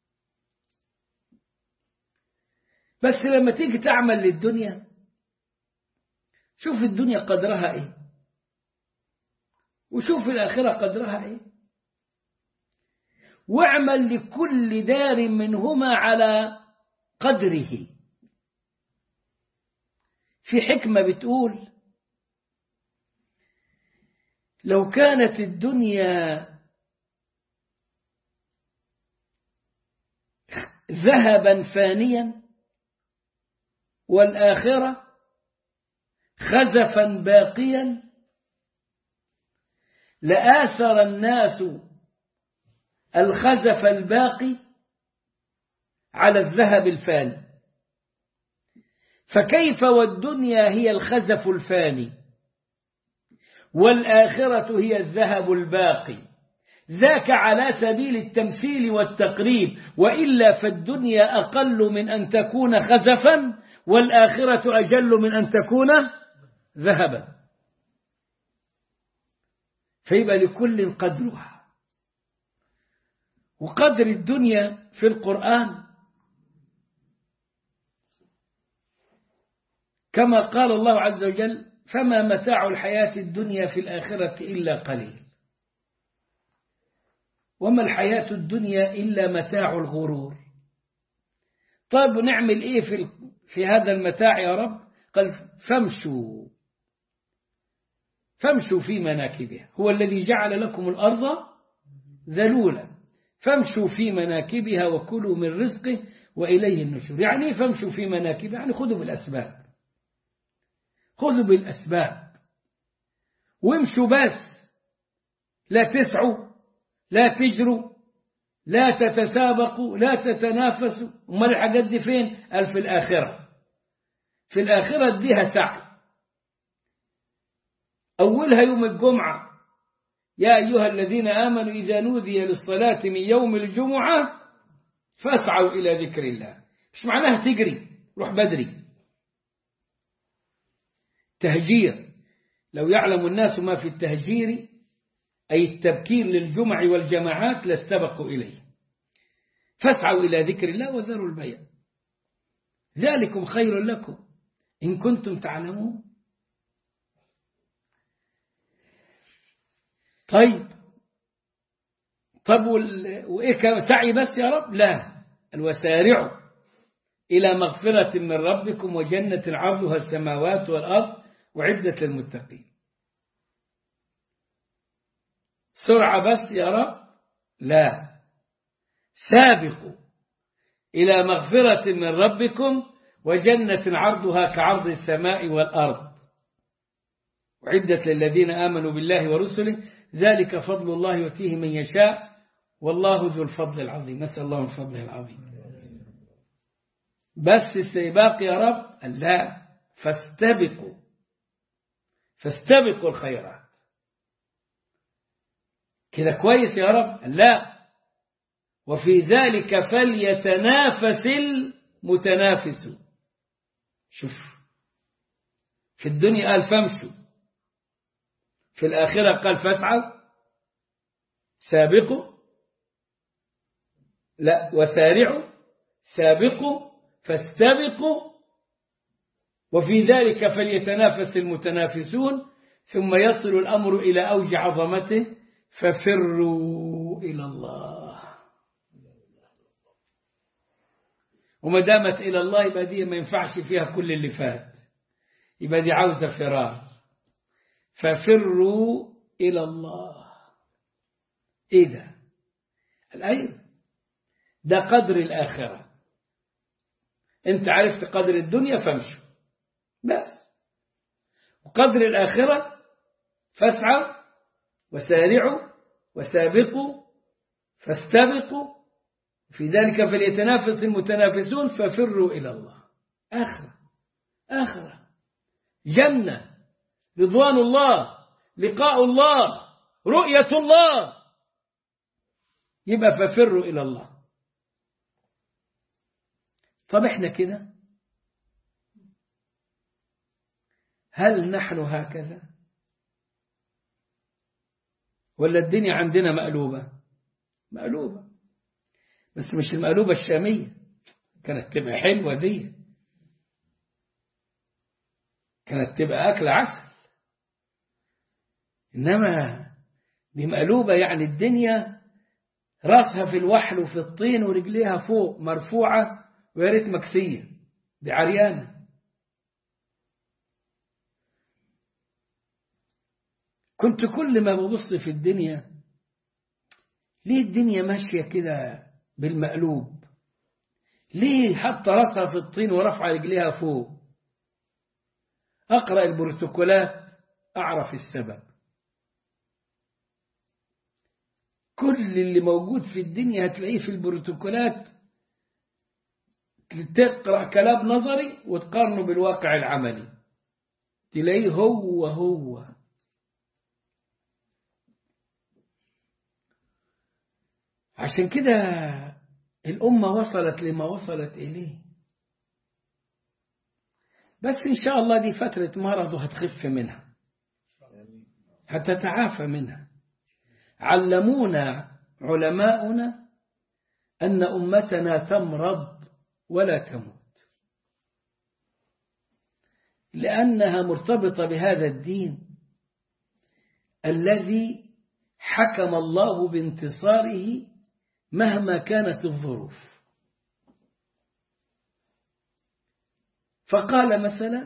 بس لما تيجي تعمل للدنيا شوف الدنيا قدرها ايه وشوف الآخرة قدرها ايه واعمل لكل دار منهما على قدره في حكمة بتقول لو كانت الدنيا ذهبا فانيا والآخرة خزفا باقيا لآثر الناس الخزف الباقي على الذهب الفاني فكيف والدنيا هي الخزف الفاني والآخرة هي الذهب الباقي ذاك على سبيل التمثيل والتقريب وإلا فالدنيا أقل من أن تكون خزفا والآخرة أجل من أن تكون ذهبا فيبقى لكل قدرها وقدر الدنيا في القرآن كما قال الله عز وجل فما متاع الحياة الدنيا في الآخرة إلا قليل وما الحياة الدنيا إلا متاع الغرور طيب ونعمل إيه في, في هذا المتاع يا رب قال فامشوا فامشوا في مناكبها هو الذي جعل لكم الأرض ذلولا فامشوا في مناكبها وكلوا من رزقه وإليه النشور يعني إيه فامشوا في مناكبها يعني خذوا بالأسباب خذوا بالأسباب وامشوا بس لا تسعوا لا تجروا لا تتسابقوا لا تتنافسوا امال الحاجات دي فين قال في الآخرة في الآخرة اديها سعي أولها يوم الجمعة يا أيها الذين آمنوا إذا نودي للصلاة من يوم الجمعة فاسعوا إلى ذكر الله مش معناها تجري روح بدري تهجير لو يعلم الناس ما في التهجير أي التبكير للجمع والجماعات لاستبقوا إليه فاسعوا إلى ذكر الله وذروا البيع ذلكم خير لكم إن كنتم تعلمون طيب طب وإيه سعي بس يا رب لا الوسارعوا إلى مغفرة من ربكم وجنة عرضها السماوات والأرض وعدة للمتقين سرعة بس يا رب لا سابقوا إلى مغفرة من ربكم وجنة عرضها كعرض السماء والأرض وعدة للذين آمنوا بالله ورسله ذلك فضل الله يؤتيه من يشاء والله ذو الفضل العظيم نسأل الله الفضل العظيم بس السباق يا رب لا فاستبقوا فاستبقوا الخيرات كده كويس يا رب لا وفي ذلك فليتنافس المتنافسون شوف في الدنيا قال فامشوا في الآخرة قال فاسعوا سابقوا لا وسارعوا سابقوا فاستبقوا وفي ذلك فليتنافس المتنافسون ثم يصل الأمر إلى أوج عظمته ففروا إلى الله وما دامت إلى الله يبقى دي ما ينفعش فيها كل اللي فات يبقى دي عاوزة فرار ففروا إلى الله إيه ده الأيوة ده قدر الآخرة أنت عرفت قدر الدنيا فامشوا بس وقدر الآخرة فاسعوا وسارعوا وسابقوا فاستبقوا في ذلك فليتنافس المتنافسون ففروا إلى الله آخرة آخرة جنة رضوان الله لقاء الله رؤية الله يبقى ففروا إلى الله طب احنا كده هل نحن هكذا ولا الدنيا عندنا مقلوبة مقلوبة بس مش المقلوبة الشامية كانت تبقى حلوة دي كانت تبقى أكل عسل إنما دي مقلوبة يعني الدنيا راسها في الوحل وفي الطين ورجليها فوق مرفوعة ويا ريت مكسية دي عريانة كنت كل ما ببص في الدنيا ليه الدنيا ماشية كده بالمقلوب ليه حتى راسها في الطين ورفع رجليها فوق أقرأ البروتوكولات أعرف السبب كل اللي موجود في الدنيا هتلاقيه في البروتوكولات تقرأ كلام نظري وتقارنه بالواقع العملي تلاقيه هو هو عشان كده الأمة وصلت لما وصلت إليه بس إن شاء الله دي فترة مرض وهتخف منها هتتعافى منها علمونا علماؤنا أن أمتنا تمرض ولا تموت لأنها مرتبطة بهذا الدين الذي حكم الله بانتصاره مهما كانت الظروف فقال مثلا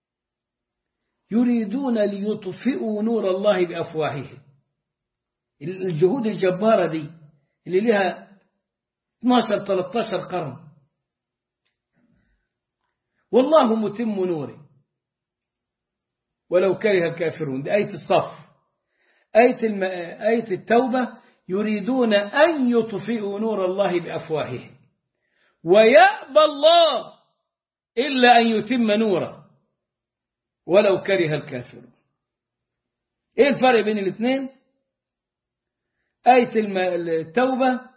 يريدون ليطفئوا نور الله بأفواههم الجهود الجبارة دي اللي لها 12-13 قرن والله متم نوره ولو كره الكافرون دي آية الصف آية, الم... آية التوبة يريدون أن يطفئوا نور الله بأفواههم ويأبى الله إلا أن يتم نوره ولو كره الكافرون إيه الفرق بين الاثنين آية التوبة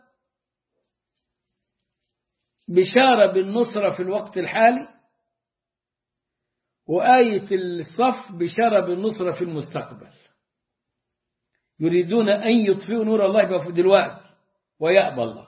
بشارة بالنصرة في الوقت الحالي وآية الصف بشارة بالنصرة في المستقبل يريدون أن يطفئوا نور الله دلوقتي ويأبى الله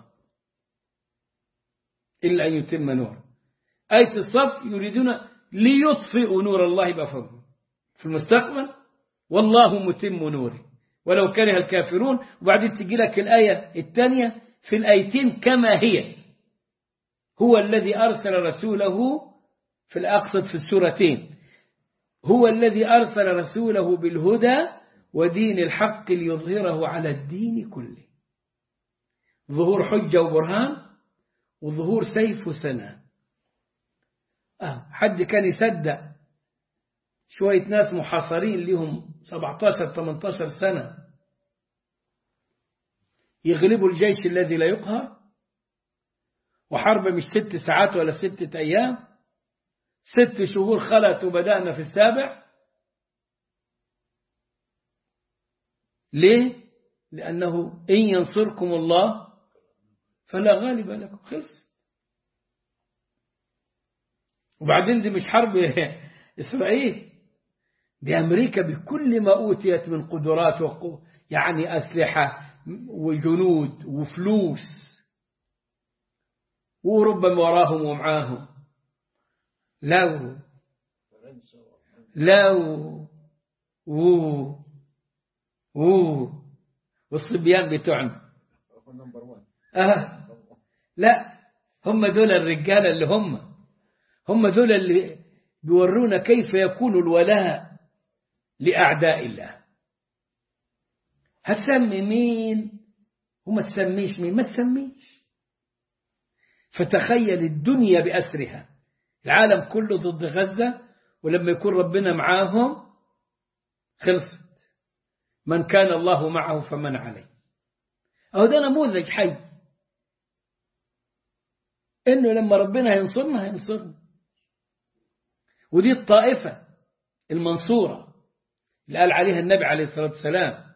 إلا أن يتم نور آية الصف يريدون ليطفئوا نور الله بأفواههم في المستقبل والله متم نوره ولو كره الكافرون وبعدين تجي لك الآية الثانية في الآيتين كما هي هو الذي أرسل رسوله في الأقصد في السورتين هو الذي أرسل رسوله بالهدى ودين الحق ليظهره على الدين كله ظهور حجة وبرهان وظهور سيف وسنان آه حد كان يصدق شوية ناس محاصرين لهم 17-18 سنة يغلبوا الجيش الذي لا يقهر وحرب مش ست ساعات ولا ستة أيام ست شهور خلت وبدأنا في السابع ليه؟ لأنه إن ينصركم الله فلا غالب لكم خلص وبعدين دي مش حرب إسرائيل دي أمريكا بكل ما أوتيت من قدرات وقو يعني أسلحة وجنود وفلوس وربما وراهم ومعاهم لو لو و و والصبيان بتوعنا آه لا هم دول الرجال اللي هم هم دول اللي بيورونا كيف يكون الولاء لأعداء الله هتسمي مين وما تسميش مين ما تسميش فتخيل الدنيا بأسرها العالم كله ضد غزة ولما يكون ربنا معاهم خلصت من كان الله معه فمن عليه أو ده نموذج حي إنه لما ربنا هينصرنا هينصرنا ودي الطائفة المنصورة اللي قال عليها النبي عليه الصلاة والسلام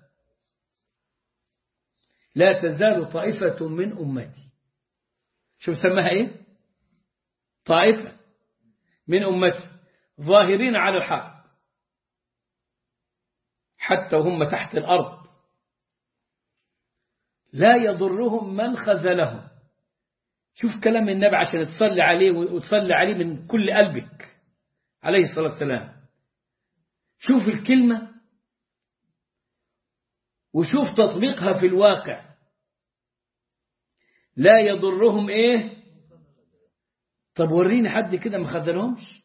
لا تزال طائفة من أمتي شوف سماها إيه طائفة من أمتي ظاهرين على الحق حتى وهم تحت الأرض لا يضرهم من خذلهم شوف كلام النبي عشان تصلي عليه وتصلي عليه من كل قلبك عليه الصلاة والسلام شوف الكلمة وشوف تطبيقها في الواقع لا يضرهم ايه طب وريني حد كده ما خذلهمش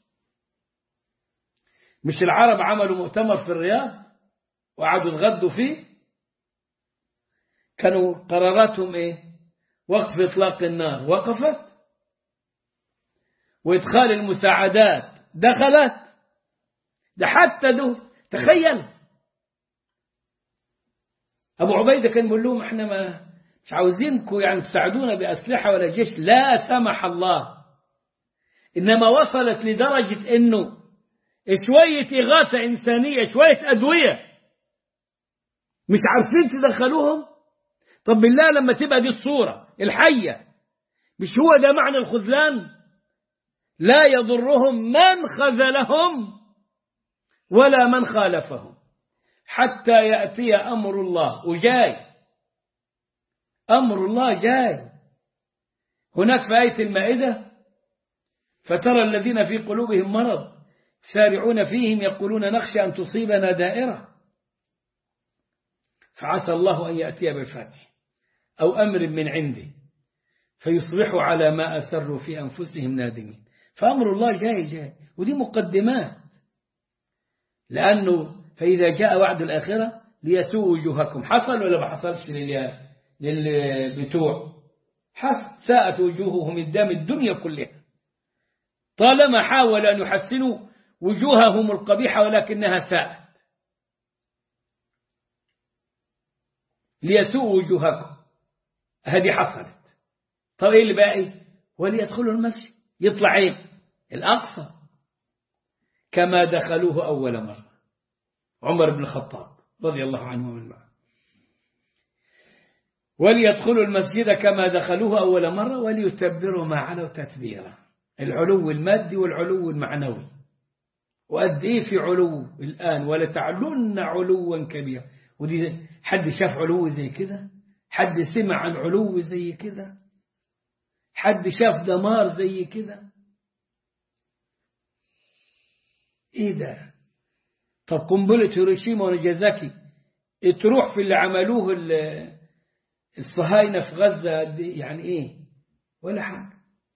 مش العرب عملوا مؤتمر في الرياض وقعدوا يتغدوا فيه كانوا قراراتهم ايه وقف اطلاق النار وقفت وادخال المساعدات دخلت ده حتى دول تخيل ابو عبيده كان بيقول لهم احنا ما مش عاوزينكم يعني تساعدونا باسلحه ولا جيش لا سمح الله انما وصلت لدرجه انه شويه اغاثه انسانيه شويه ادويه مش عارفين تدخلوهم طب بالله لما تبقى دي الصوره الحيه مش هو ده معنى الخذلان لا يضرهم من خذلهم ولا من خالفهم حتى يأتي أمر الله وجاي أمر الله جاي هناك في آية المائدة فترى الذين في قلوبهم مرض سارعون فيهم يقولون نخشى أن تصيبنا دائرة فعسى الله أن يأتي بالفتح أو أمر من عنده فيصبحوا على ما أسروا في أنفسهم نادمين فأمر الله جاي جاي ودي مقدمات لأنه فإذا جاء وعد الآخرة ليسوء وجوهكم حصل ولا ما حصلش للبتوع حصل ساءت وجوههم الدم الدنيا كلها طالما حاول أن يحسنوا وجوههم القبيحة ولكنها ساءت ليسوء وجوهكم هذه حصلت طب ايه اللي باقي وليدخلوا المسجد يطلع عين الأقصى كما دخلوه أول مرة عمر بن الخطاب رضي الله عنه ومن معه وليدخلوا المسجد كما دخلوه أول مرة وليتبروا ما علوا تتبيرا العلو المادي والعلو المعنوي وقد ايه في علو الآن ولتعلن علوا كبيرا ودي حد شاف علو زي كده حد سمع عن علو زي كده حد شاف دمار زي كده ايه ده طب قنبلة هيروشيما وناجازاكي تروح في اللي عملوه الصهاينة في غزة يعني ايه ولا حاجة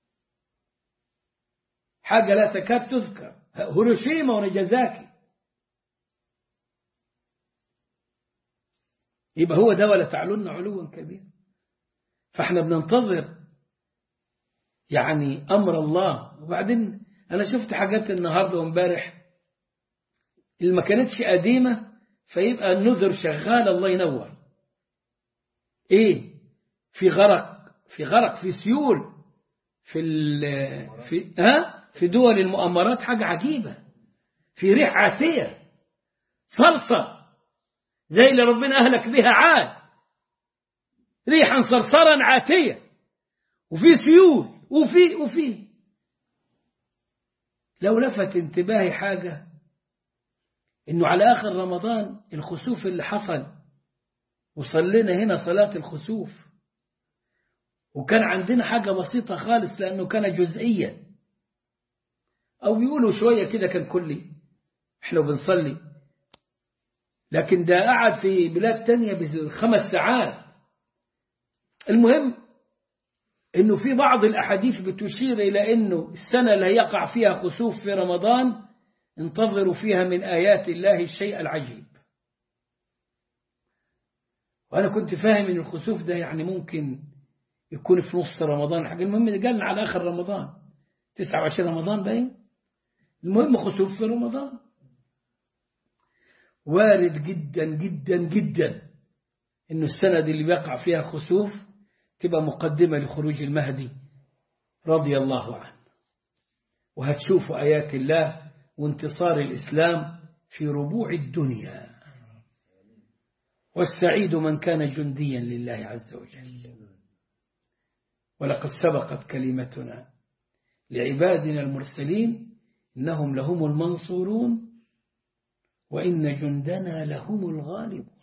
حاجة لا تكاد تذكر هيروشيما وناجازاكي يبقى هو ده ولا تعلن علوا كبيرا فاحنا بننتظر يعني أمر الله وبعدين أنا شفت حاجات النهاردة وامبارح اللي ما كانتش قديمة فيبقى النذر شغال الله ينور ايه في غرق في غرق في سيول في ال في ها في دول المؤامرات حاجة عجيبة في ريح عاتية صلصة زي اللي ربنا أهلك بها عاد ريحا صرصرا عاتية وفي سيول وفي وفي لو لفت انتباهي حاجة انه على اخر رمضان الخسوف اللي حصل وصلينا هنا صلاة الخسوف وكان عندنا حاجة بسيطة خالص لأنه كان جزئيا أو بيقولوا شوية كده كان كلي احنا بنصلي لكن ده قعد في بلاد تانية بخمس ساعات المهم انه في بعض الاحاديث بتشير الى انه السنة اللي يقع فيها خسوف في رمضان انتظروا فيها من آيات الله الشيء العجيب وأنا كنت فاهم أن الخسوف ده يعني ممكن يكون في نص رمضان حاجة المهم قالنا على آخر رمضان 29 رمضان باين المهم خسوف في رمضان وارد جدا جدا جدا انه السنة دي اللي بيقع فيها خسوف تبقى مقدمة لخروج المهدي رضي الله عنه وهتشوفوا آيات الله وانتصار الإسلام في ربوع الدنيا والسعيد من كان جنديا لله عز وجل ولقد سبقت كلمتنا لعبادنا المرسلين إنهم لهم المنصورون وإن جندنا لهم الغالبون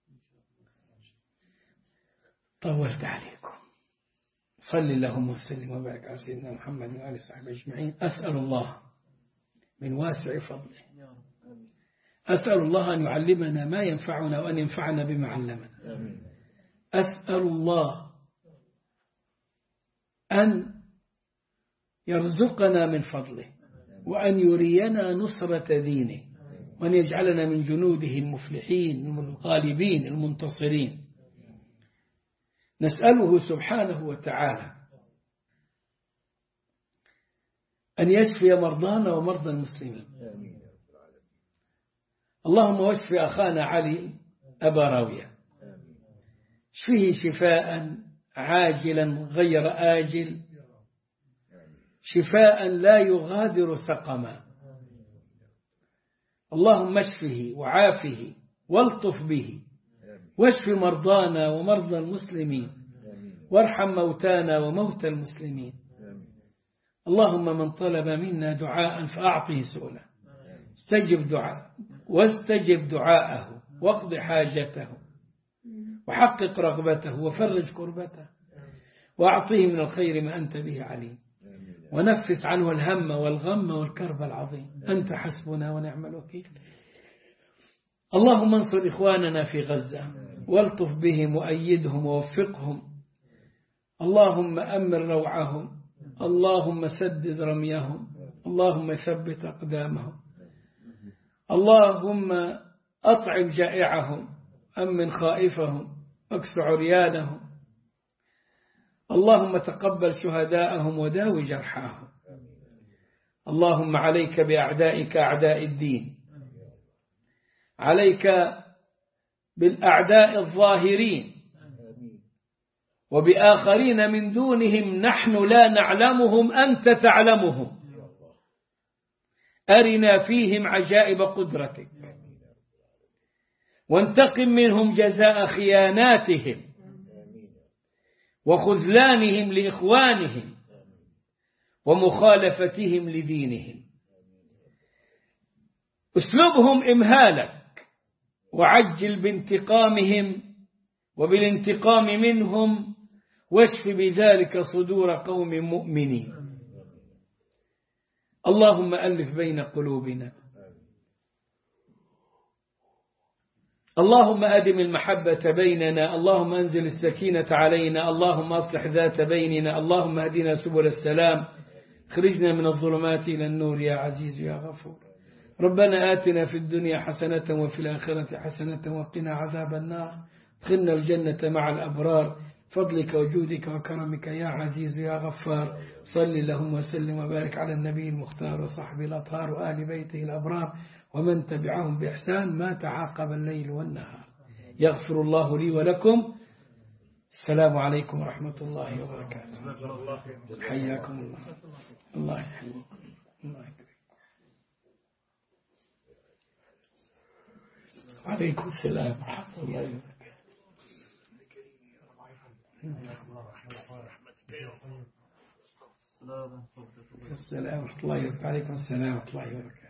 طولت عليكم صل اللهم وسلم وبارك على سيدنا محمد وآله وصحبه أجمعين أسأل الله من واسع فضله أسأل الله أن يعلمنا ما ينفعنا وأن ينفعنا بما علمنا أسأل الله أن يرزقنا من فضله وأن يرينا نصرة دينه وأن يجعلنا من جنوده المفلحين الغالبين المنتصرين نسأله سبحانه وتعالى أن يشفي مرضانا ومرضى المسلمين اللهم واشف أخانا علي أبا راوية اشفه شفاء عاجلا غير آجل شفاء لا يغادر سقما اللهم اشفه وعافه والطف به واشف مرضانا ومرضى المسلمين وارحم موتانا وموتى المسلمين اللهم من طلب منا دعاء فأعطه سؤله استجب دعاء واستجب دعاءه واقض حاجته وحقق رغبته وفرج كربته وأعطيه من الخير ما أنت به عليم ونفس عنه الهم والغم والكرب العظيم أنت حسبنا ونعم الوكيل اللهم انصر إخواننا في غزة والطف بهم وأيدهم ووفقهم اللهم أمن روعهم اللهم سدد رميهم اللهم ثبت أقدامهم اللهم أطعم جائعهم أمن خائفهم اكس عريانهم اللهم تقبل شهداءهم وداوي جرحاهم اللهم عليك بأعدائك أعداء الدين عليك بالأعداء الظاهرين وبآخرين من دونهم نحن لا نعلمهم أنت تعلمهم أرنا فيهم عجائب قدرتك وانتقم منهم جزاء خياناتهم وخذلانهم لإخوانهم ومخالفتهم لدينهم اسلبهم إمهالك وعجل بانتقامهم وبالانتقام منهم واشف بذلك صدور قوم مؤمنين اللهم ألف بين قلوبنا اللهم أدم المحبة بيننا اللهم أنزل السكينة علينا اللهم أصلح ذات بيننا اللهم أهدنا سبل السلام خرجنا من الظلمات إلى النور يا عزيز يا غفور ربنا آتنا في الدنيا حسنة وفي الآخرة حسنة وقنا عذاب النار ادخلنا الجنة مع الأبرار فضلك وجودك وكرمك يا عزيز يا غفار صل اللهم وسلم وبارك على النبي المختار وصحبه الأطهار وآل بيته الأبرار ومن تبعهم بإحسان ما تعاقب الليل والنهار يغفر الله لي ولكم السلام عليكم ورحمة الله وبركاته حياكم الله الله يحييكم الله يكرمكم عليكم السلام ورحمة الله وبركاته السلام ورحمة الله وبركاته عليكم السلام ورحمة الله وبركاته